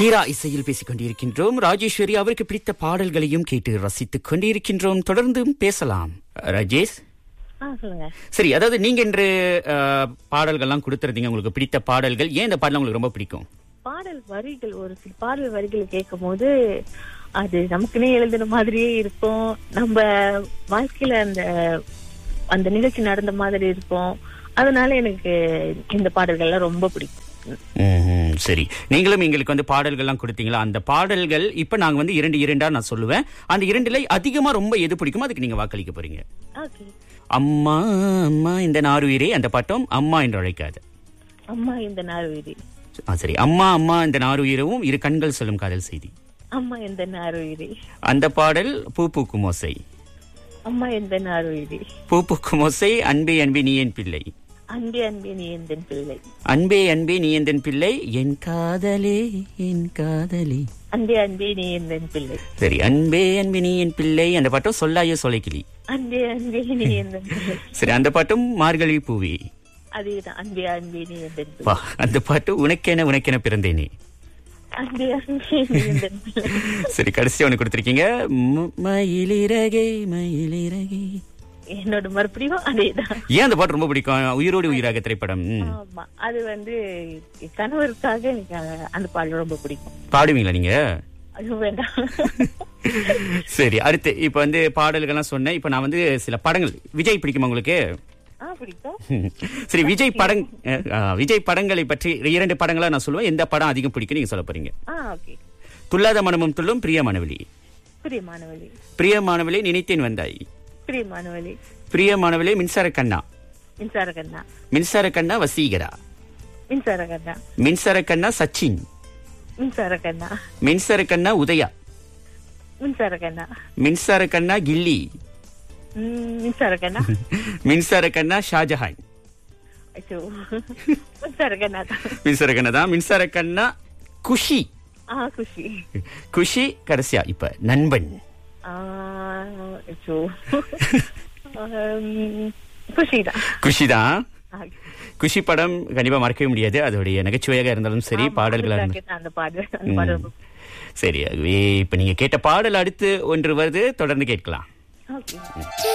ஹீரா இசையில் பேசிக் கொண்டிருக்கின்றோம் ராஜேஸ்வரி அவருக்கு பிடித்த பாடல்களையும் கேட்டு ரசித்துக் கொண்டிருக்கின்றோம் தொடர்ந்தும் பேசலாம் ராஜேஷ் ஆ சொல்லுங்க சரி அதாவது நீங்க இன்று அஹ், பாடல்கள்லாம் கொடுத்திருந்தீங்க உங்களுக்கு பிடித்த பாடல்கள் ஏன் இந்த பாடல் உங்களுக்கு ரொம்ப பிடிக்கும் பாடல் வரிகள் ஒரு சில பாடல் வரிகள் கேட்கும் போது அது நமக்குனே எழுதின மாதிரியே இருக்கும் நம்ம வாழ்க்கையில அந்த அந்த நிகழ்ச்சி நடந்த மாதிரி இருக்கும் அதனால எனக்கு இந்த பாடல்கள்லாம் ரொம்ப பிடிக்கும் ம்ஹும், சரி நீங்களும் எங்களுக்கு வந்து பாடல்கள்லாம் கொடுத்தீங்களா அந்த பாடல்கள் இப்ப நாங்க வந்து இரண்டு இரண்டா நான் சொல்லுவேன் அந்த இரண்டுல அதிகமா ரொம்ப எது பிடிக்குமோ அதுக்கு நீங்க வாக்களிக்க போறீங்க ஓகே அம்மா அம்மா இந்த நாருயிரே அந்த பாட்டம் அம்மா என்று அழைக்காது அம்மா இந்த நார் உயிரி ஆ, சரி அம்மா அம்மா இந்த நாருயிரவும் இரு கண்கள் சொல்லும் காதல் செய்தி அம்மா இந்த நார் உயிரி அந்த பாடல் பூ பூக்கும் ஓசை அம்மா இந்த நார் உயிரி பூ பூக்கும் ஓசை அன்பே அன்பே நீ என் பிள்ளை அன்பே அன்பே நீ எந்தன் பிள்ளை அன்பே அன்பே நீ எந்தன் பிள்ளை என் காதலே என் காதலே அன்பே அன்பே நீ எந்தன் பிள்ளை சரி அன்பே அன்பே நீ என் பிள்ளை அந்த பாட்டம் சொல்லாய சொலைக்கிளி அன்பே அன்பே நீ எந்தன் பிள்ளை சரி அந்த பாட்டும் மார்கழி பூவே அதேதான் அன்பே அன்பே நீ எந்தன் பிள்ளை வா அந்த பாட்டு உனக்கென உனக்கென பிறந்தேனே அன்பே அன்பே நீ எந்தன் பிள்ளை சரி கடைசியா ஒண்ணு கொடுத்திருக்கீங்க ம- மயிலிறகே மயிலிறகே என்னோட மறுபடியும் அதேதான் ஏன் அந்த பாட்டு ரொம்ப பிடிக்கும் உயிரோடு உயிராக திரைப்படம் ம். ஆமா அது வந்து என் கணவருக்காக எனக்கு அ- அந்த பாடல் ரொம்ப பிடிக்கும் பாடுவீங்களா நீங்க அது வேண்டாம் சரி அடுத்து இப்ப வந்து பாடல்கள்லாம் சொன்னேன் இப்ப நான் வந்து சில படங்கள் விஜய் பிடிக்குமா உங்களுக்கு ஆ பிடிக்கும் சரி விஜய் படங் அஹ், அஹ், விஜய் படங்களை பற்றி இரண்டு படங்களா நான் சொல்லுவேன் எந்த படம் அதிகம் பிடிக்கும் நீங்க சொல்ல போறீங்க ஆ ஓகே துல்லாத மனமும் துள்ளும் பிரியமானவழி பிரியமானவழி பிரியமானவளே நினைத்தேன் வந்தாய் பிரியமானவழி பிரியமானவளே மின்சார கண்ணா மின்சார கண்ணா மின்சார கண்ணா வசீகரா மின்சார கண்ணா மின்சார கண்ணா சச்சின் மின்சார கண்ணா மின்சார கண்ணா உதயா மின்சார கண்ணா மின்சார கண்ணா கில்லி ம், மின்சார கண்ணா மின்சார கண்ணா ஷாஜஹான் ஐயோ மின்சார கண்ணா தான் மின்சார கண்ணா தான் மின்சார கண்ணா குஷி ஆ குஷி குஷி கடைசியா இப்ப நண்பன் ஆ ஐயோ ஆம், குஷி தான் குஷி தான் ஆ, குஷி படம் கண்டிப்பா மறக்கவே முடியாது அதோடைய நகைச்சுவையாக இருந்தாலும் சரி ஆமா, பாடல்களா அதுக்காக இருந்தாலும் தான் அந்த பாடல் அந்த பாடல் ரொம்ப சரி ஆகவே இப்ப நீங்க கேட்ட பாடல் அடுத்து ஒன்று வருது தொடர்ந்து கேட்கலாம் ஓகே